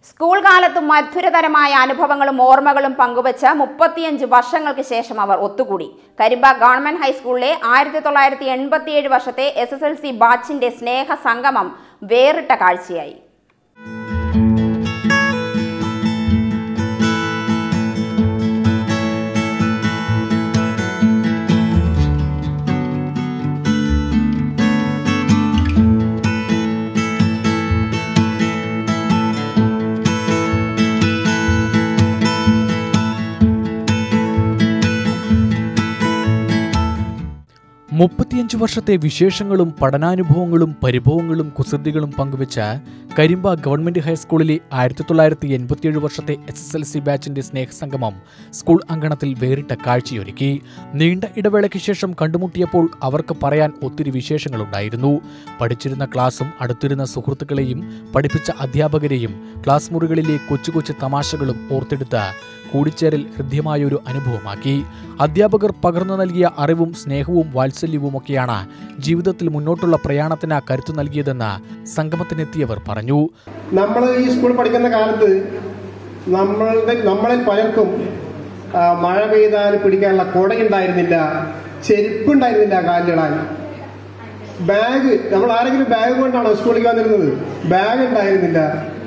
school കാലത്തും മധുരതരമായ അനുഭവങ്ങളും ഓർമ്മകളും പങ്കുവച്ച് മുപ്പത്തിയഞ്ച് വർഷങ്ങൾക്ക് ശേഷം അവർ ഒത്തുകൂടി കരിമ്പ ഗവൺമെന്റ് ഹൈസ്കൂളിലെ ആയിരത്തി തൊള്ളായിരത്തി എൺപത്തിയേഴ് വർഷത്തെ എസ് എസ് എൽ സി ബാച്ചിന്റെ സ്നേഹ സംഗമം വേറിട്ട കാഴ്ചയായി മുപ്പത്തിയഞ്ച് വർഷത്തെ വിശേഷങ്ങളും പഠനാനുഭവങ്ങളും പരിഭവങ്ങളും കുസൃതികളും പങ്കുവെച്ച കരിമ്പ ഗവൺമെന്റ് ഹൈസ്കൂളിലെ ആയിരത്തി തൊള്ളായിരത്തി എൺപത്തിയേഴ് വർഷത്തെ എസ് എസ് എൽ സി ബാച്ചിന്റെ സ്നേഹസംഗമം സ്കൂൾ അങ്കണത്തിൽ വേറിട്ട കാഴ്ചയൊരുക്കി നീണ്ട ഇടവേളയ്ക്ക് ശേഷം കണ്ടുമുട്ടിയപ്പോൾ അവർക്ക് പറയാൻ ഒത്തിരി വിശേഷങ്ങളുണ്ടായിരുന്നു പഠിച്ചിരുന്ന ക്ലാസും അടുത്തിരുന്ന സുഹൃത്തുക്കളെയും പഠിപ്പിച്ച അധ്യാപകരെയും ക്ലാസ് മുറികളിലെ കൊച്ചു കൊച്ചു തമാശകളും ഓർത്തെടുത്ത് കൂടിച്ചേരൽ ഹൃദ്യമായൊരു അനുഭവമാക്കി അധ്യാപകർ പകർന്നു നൽകിയ അറിവും സ്നേഹവും വാത്സല്യവുമൊക്കെയാണ് ജീവിതത്തിൽ മുന്നോട്ടുള്ള പ്രയാണത്തിന് കരുത്തു നൽകിയതെന്ന് സംഗമത്തിനെത്തിയവർ പറഞ്ഞു നമ്മൾ ഈ സ്കൂൾ പഠിക്കുന്ന കാലത്ത് നമ്മളുടെ നമ്മളിൽ പലർക്കും ആ, മഴ പെയ്താൽ പിടിക്കാനുള്ള കുടയുണ്ടായിരുന്നില്ല ചെരുപ്പുണ്ടായിരുന്നില്ല കാലിലിടാൻ ബാഗ് നമ്മൾ ആരെങ്കിലും ബാഗ് കൊണ്ടാണോ സ്കൂളിലേക്ക് വന്നിരുന്നത് ബാഗ് ഉണ്ടായിരുന്നില്ല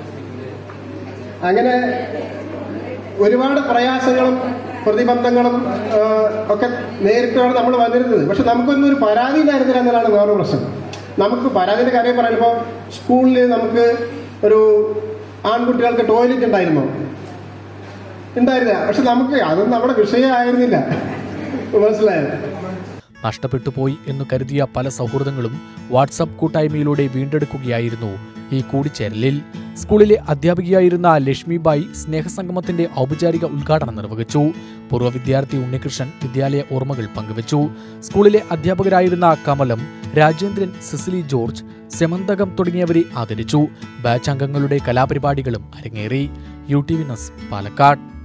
അങ്ങനെ ഒരുപാട് പ്രയാസങ്ങളും പ്രതിബന്ധങ്ങളും ആ, ഒക്കെ നേരിട്ടാണ് നമ്മൾ വന്നിരുന്നത് പക്ഷെ നമുക്കൊന്നും ഒരു പരാതി ഉണ്ടായിരുന്നില്ല എന്നതാണ് വേറൊരു പ്രശ്നം നമുക്ക് പരാതിയുടെ കാര്യം പറയുമ്പോൾ സ്കൂളിൽ നമുക്ക് ഒരു ആൺകുട്ടികൾക്ക് ടോയ്ലറ്റ് ഉണ്ടായിരുന്നോ ഉണ്ടായിരുന്നില്ല പക്ഷെ നമുക്ക് അതൊന്നും നമ്മുടെ വിഷയമായിരുന്നില്ല മനസ്സിലായോ നഷ്ടപ്പെട്ടു പോയി എന്നു കരുതിയ പല സൗഹൃദങ്ങളും വാട്സപ്പ് കൂട്ടായ്മയിലൂടെ വീണ്ടെടുക്കുകയായിരുന്നു ഈ കൂടിച്ചേരലിൽ സ്കൂളിലെ അധ്യാപികയായിരുന്ന ലക്ഷ്മിബായി സ്നേഹസംഗമത്തിന്റെ ഔപചാരിക ഉദ്ഘാടനം നിർവഹിച്ചു പൂർവ്വ വിദ്യാർത്ഥി ഉണ്ണികൃഷ്ണൻ വിദ്യാലയ ഓർമ്മകൾ പങ്കുവച്ചു സ്കൂളിലെ അധ്യാപകരായിരുന്ന കമലം രാജേന്ദ്രൻ സിസിലി ജോർജ് സെമന്തകം തുടങ്ങിയവരെ ആദരിച്ചു ബാച്ച് അംഗങ്ങളുടെ കലാപരിപാടികളും അരങ്ങേറി U T V news Palakkad